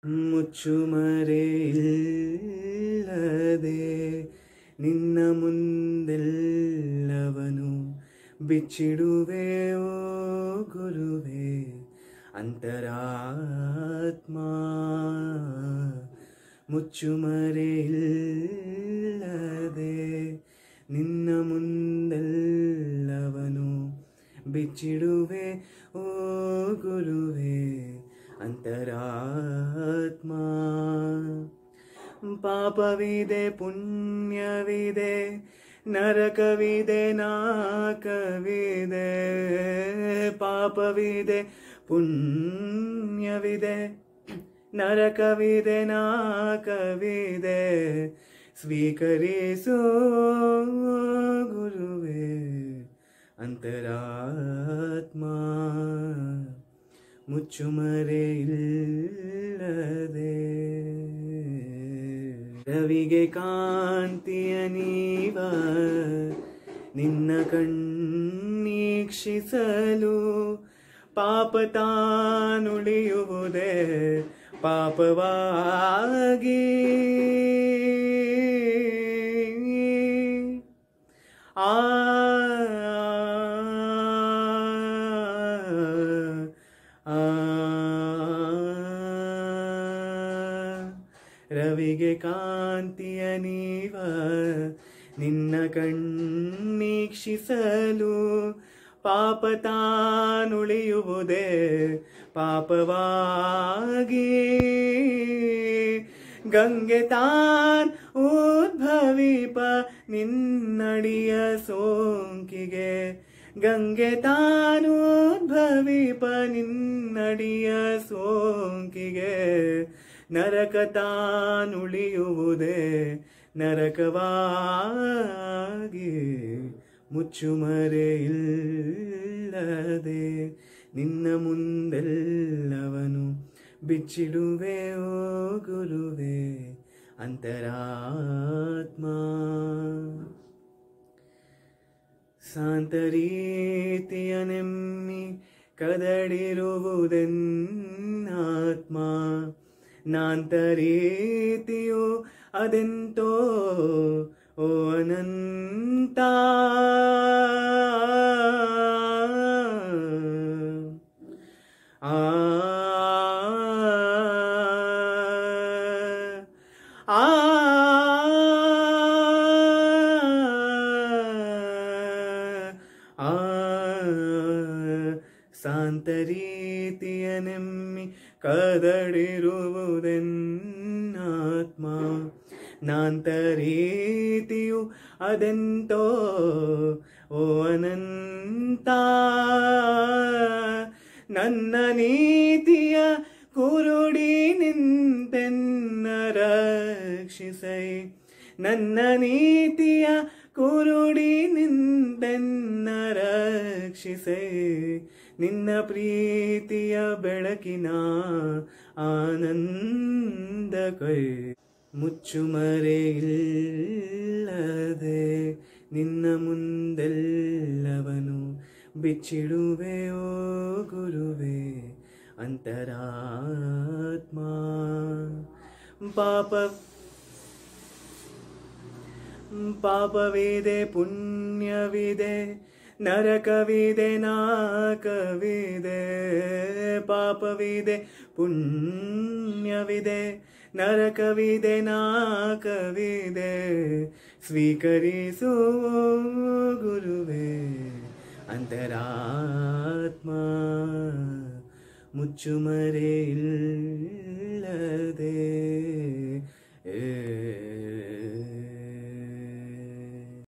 ಮುಚ್ಚುಮರೆ ಇಲ್ಲದೆ ನಿನ್ನ ಮುಂದೆಲ್ಲವನು ಬಿಚ್ಚಿಡುವೆ ಓ ಗುರುವೆ ಅಂತರಾತ್ಮ ಮುಚ್ಚುಮರೆ ಇಲ್ಲದೆ ನಿನ್ನ ಮುಂದೆಲ್ಲವನು ಬಿಚ್ಚಿಡುವೆ ಓ ಗುರುವೆ ಅಂತರಾತ್ಮ ಪಾಪವಿದೆ ಪುಣ್ಯವಿದೆ ನರಕವಿದೆ ನಾಕವಿದೆ ಪಾಪವಿದೆ ಪುಣ್ಯವಿದೆ ನರಕವಿದೆ ನಾಕವಿದೆ ಸ್ವೀಕರಿಸೋ ಗುರುವೇ ಅಂತರಾತ್ಮ ಮುಚ್ಚುಮರೆ ಇಲ್ಲದೆ ರವಿಗೆ ಕಾಂತಿಯ ನೀವ ನಿನ್ನ ಕಣ್ಣೀಕ್ಷಿಸಲು ಪಾಪ ತಾನುಳಿಯುವುದೇ ಪಾಪವಾಗಿ ಆ ಆ ರವಿಗೆ ಕಾಂತಿಯ ನೀವ ನಿನ್ನ ಕಣ್ಣೀಕ್ಷಿಸಲು ಪಾಪ ತಾನುಳಿಯುವುದೇ ಪಾಪವಾಗಿ ಗಂಗೆ ತಾನ್ ಉದ್ಭವಿಪ ನಿನ್ನಡಿಯ ಸೋಂಕಿಗೆ ಗಂಗೆ ತಾನು ಉದ್ಭವಿಪ ನಿನ್ನಡಿಯ ಸೋಂಕಿಗೆ ನರಕ ತಾನುಳಿಯುವುದೇ ನರಕವಾಗಿ ಮುಚ್ಚುಮರೆ ಇಲ್ಲದೆ ನಿನ್ನ ಮುಂದೆಲ್ಲವನು ಬಿಚ್ಚಿಡುವೆ ಓ ಗುರುವೆ ಅಂತರಾತ್ಮ ಶಾಂತರೀತಿಯ ನೆಮ್ಮಿ ಕದಡಿರುವುದೆನ್ನಾತ್ಮ ನಾಂತರೀತಿಯು ಅದೆಂತೋ ಓ ಅನಂತ ಆ ಆ ಆ ಶಾಂತರೀತಿಯ ನೆಮ್ಮಿ ಕದಡಿರುವುದೆನ್ನಾತ್ಮ ನಾಂತರೀತಿಯು ಅದೆಂತೋ ಓ ಅನಂತ ನನ್ನ ನೀತಿಯ ಕುರುಡಿ ನಿಂತೆನ್ನ ರಕ್ಷಿಸೈ ನನ್ನ ನೀತಿಯ ಕುರುಡಿ ನಿಂತೆನ್ನ ರಕ್ಷಿಸೈ ನಿನ್ನ ಪ್ರೀತಿಯ ಬೆಳಕಿನ ಆನಂದ ಕೈ ಮುಚ್ಚುಮರೆ ಇಲ್ಲದೆ ನಿನ್ನ ಮುಂದೆಲ್ಲವನು ಬಿಚ್ಚಿಡುವೆ ಓ ಗುರುವೆ ಅಂತರಾತ್ಮ ಪಾಪ ಪಾಪವಿದೆ ಪುಣ್ಯವಿದೆ ನರಕವಿದೆ ನಾಕವಿದೆ ಪಾಪವಿದೆ ಪುಣ್ಯವಿದೆ ನರಕವಿದೆ ನಾಕವಿದೆ ಸ್ವೀಕರಿಸೋ ಗುರುವೇ ಅಂತರಾತ್ಮ ಮುಚ್ಚುಮರೆ ಇಲ್ಲ